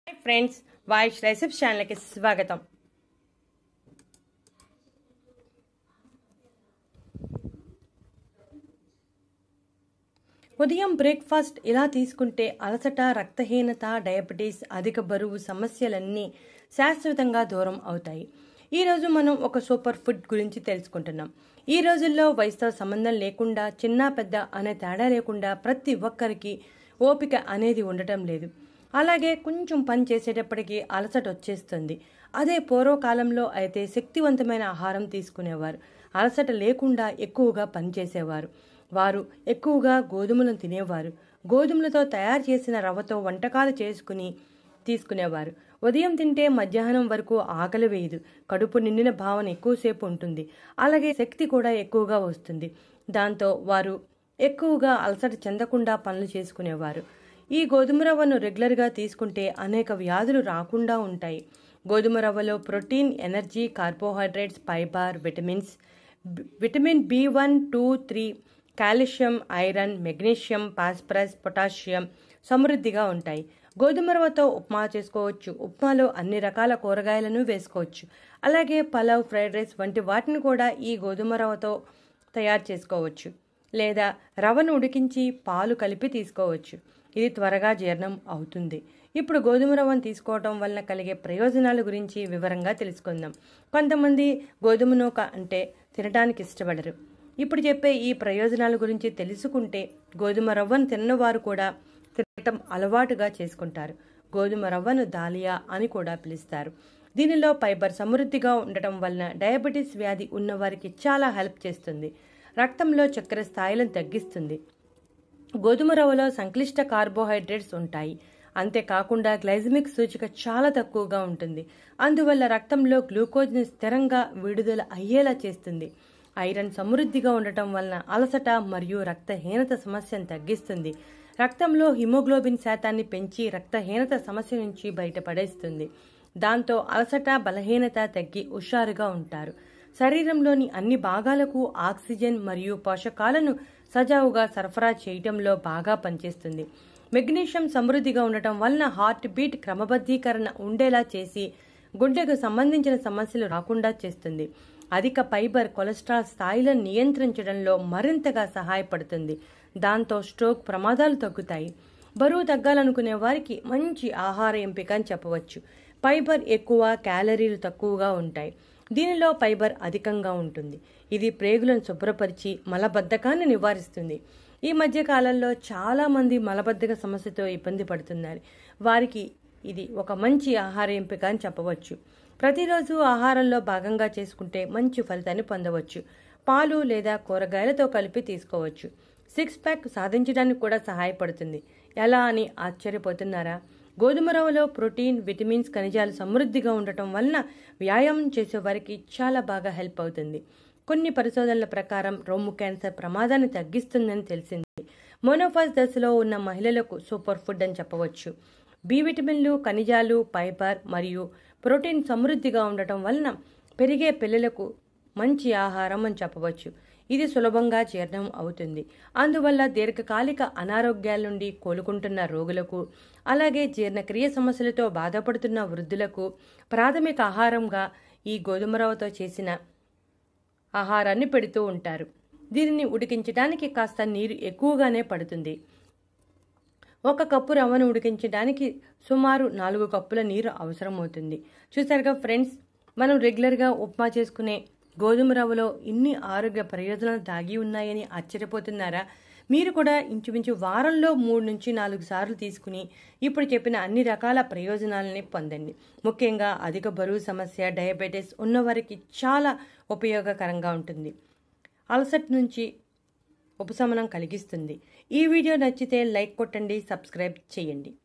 hi friends voice recipes ఛానల్కి స్వాగతం ఉదయం బ్రేక్ఫాస్ట్ ఇలా తీసుకుంటే అలసట రక్తహీనత డయాబెటీస్ అధిక బరువు సమస్యలన్నీ శాశ్వతంగా దూరం అవుతాయి ఈరోజు మనం ఒక సూపర్ ఫుడ్ గురించి తెలుసుకుంటున్నాం ఈ రోజుల్లో వయసుతో సంబంధం లేకుండా చిన్న పెద్ద అనే తేడా లేకుండా ప్రతి ఒక్కరికి ఓపిక అనేది ఉండటం లేదు అలాగే కొంచెం పని చేసేటప్పటికి అలసట వచ్చేస్తుంది అదే పూర్వకాలంలో అయితే శక్తివంతమైన ఆహారం తీసుకునేవారు అలసట లేకుండా ఎక్కువగా పనిచేసేవారు వారు ఎక్కువగా గోధుమలను తినేవారు గోధుమలతో తయారు చేసిన రవ్వతో వంటకాలు చేసుకుని తీసుకునేవారు ఉదయం తింటే మధ్యాహ్నం వరకు ఆకలి వేయదు కడుపు నిండిన భావన ఎక్కువసేపు ఉంటుంది అలాగే శక్తి కూడా ఎక్కువగా వస్తుంది దాంతో వారు ఎక్కువగా అలసట చెందకుండా పనులు చేసుకునేవారు ఈ గోధుమ రవ్వను రెగ్యులర్గా తీసుకుంటే అనేక వ్యాధులు రాకుండా ఉంటాయి గోధుమ రవ్వలో protein energy carbohydrates fibre vitamins B- vitamin B one two three calcium iron magnesium phosphorus potassium సమృద్ధిగా ఉంటాయి గోధుమ రవ్వతో ఉప్మా చేసుకోవచ్చు ఉప్మాలో అన్ని రకాల కూరగాయలను వేసుకోవచ్చు అలాగే పలావ్ ఫ్రైడ్ రైస్ వంటి వాటిని కూడా ఈ గోధుమ రవ్వతో తయారు చేసుకోవచ్చు లేదా రవ్వను ఉడికించి పాలు కలిపి తీసుకోవచ్చు ఇది త్వరగా జీర్ణం అవుతుంది ఇప్పుడు గోధుమ రవ్వను తీసుకోవడం వలన కలిగే ప్రయోజనాల గురించి వివరంగా తెలుసుకుందాం కొంతమంది గోధుమ నూక అంటే తినడానికి ఇష్టపడరు ఇప్పుడు చెప్పే ఈ ప్రయోజనాల గురించి తెలుసుకుంటే గోధుమ రవ్వను తిన్నవారు కూడా తినటం అలవాటుగా చేసుకుంటారు గోధుమ రవ్వను దాలియా అని కూడా పిలుస్తారు దీనిలో ఫైబర్ సమృద్ధిగా ఉండటం వలన డయాబెటీస్ వ్యాధి ఉన్నవారికి చాలా హెల్ప్ చేస్తుంది రక్తంలో చక్కెర స్థాయిలను తగ్గిస్తుంది గోధుమ రవ్వలో సంక్లిష్ట కార్బోహైడ్రేట్స్ ఉంటాయి అంతేకాకుండా గ్లైజమిక్ సూచిక చాలా తక్కువగా ఉంటుంది అందువల్ల రక్తంలో గ్లూకోజ్ని స్థిరంగా విడుదల అయ్యేలా చేస్తుంది ఐరన్ సమృద్ధిగా ఉండటం వలన అలసట మరియు రక్తహీనత సమస్యను తగ్గిస్తుంది రక్తంలో హిమోగ్లోబిన్ శాతాన్ని పెంచి రక్తహీనత సమస్య నుంచి బయటపడేస్తుంది దాంతో అలసట బలహీనత తగ్గి హుషారుగా ఉంటారు శరీరంలోని అన్ని భాగాలకు ఆక్సిజన్ మరియు పోషకాలను సజావుగా సరఫరా చేయటంలో బాగా పనిచేస్తుంది మెగ్నీషియం సమృద్ధిగా ఉండటం వలన హార్ట్ బీట్ క్రమబద్ధీకరణ ఉండేలా చేసి గుండెకు సంబంధించిన సమస్యలు రాకుండా చేస్తుంది అధిక ఫైబర్ కొలెస్ట్రాల్ స్థాయిలను నియంత్రించడంలో మరింతగా సహాయపడుతుంది దాంతో స్ట్రోక్ ప్రమాదాలు తగ్గుతాయి బరువు తగ్గాలనుకునే వారికి మంచి ఆహార ఎంపిక అని చెప్పవచ్చు ఫైబర్ ఎక్కువ క్యాలరీలు తక్కువగా ఉంటాయి దీనిలో ఫైబర్ అధికంగా ఉంటుంది ఇది ప్రేగులను శుభ్రపరిచి మలబద్ధకాన్ని నివారిస్తుంది ఈ మధ్య కాలంలో చాలా మంది మలబద్ధక సమస్యతో ఇబ్బంది పడుతున్నారు వారికి ఇది ఒక మంచి ఆహార ఎంపిక అని చెప్పవచ్చు ప్రతిరోజు ఆహారంలో భాగంగా చేసుకుంటే మంచి ఫలితాన్ని పొందవచ్చు పాలు లేదా కూరగాయలతో కలిపి తీసుకోవచ్చు సిక్స్ ప్యాక్ సాధించడానికి కూడా సహాయపడుతుంది ఎలా అని ఆశ్చర్యపోతున్నారా గోధుమ రవ్వలో ప్రోటీన్ విటమిన్స్ ఖనిజాలు సమృద్ధిగా ఉండటం వలన వ్యాయామం చేసే వారికి చాలా బాగా హెల్ప్ అవుతుంది కొన్ని పరిశోధనల ప్రకారం రొమ్ము క్యాన్సర్ ప్రమాదాన్ని తగ్గిస్తుందని తెలిసింది మోనోఫాస్ దశలో ఉన్న మహిళలకు సూపర్ ఫుడ్ అని చెప్పవచ్చు బి విటమిన్లు ఖనిజాలు ఫైబర్ మరియు ప్రోటీన్ సమృద్ధిగా ఉండటం వలన పెరిగే పిల్లలకు మంచి ఆహారం అని చెప్పవచ్చు ఇది సులభంగా జీర్ణం అవుతుంది అందువల్ల దీర్ఘకాలిక అనారోగ్యాల నుండి కోలుకుంటున్న రోగులకు అలాగే జీర్ణక్రియ సమస్యలతో బాధపడుతున్న వృద్ధులకు ప్రాథమిక ఆహారంగా ఈ గోధుమ రవ్వతో చేసిన ఆహారాన్ని పెడుతూ ఉంటారు దీనిని ఉడికించడానికి కాస్త నీరు ఎక్కువగానే పడుతుంది ఒక కప్పు రవ్వను ఉడికించడానికి సుమారు నాలుగు కప్పుల నీరు అవసరమవుతుంది చూసారుగా ఫ్రెండ్స్ మనం రెగ్యులర్గా ఉప్మా చేసుకునే గోధుమ రవ్వలో ఇన్ని ఆరోగ్య ప్రయోజనాలు దాగి ఉన్నాయని ఆశ్చర్యపోతున్నారా మీరు కూడా ఇంచుమించు వారంలో మూడు నుంచి నాలుగు సార్లు తీసుకుని ఇప్పుడు చెప్పిన అన్ని రకాల ప్రయోజనాలని పొందండి ముఖ్యంగా అధిక బరువు సమస్య డయాబెటీస్ ఉన్నవారికి చాలా ఉపయోగకరంగా ఉంటుంది అలసట్ నుంచి ఉపశమనం కలిగిస్తుంది ఈ వీడియో నచ్చితే లైక్ కొట్టండి సబ్స్క్రైబ్ చేయండి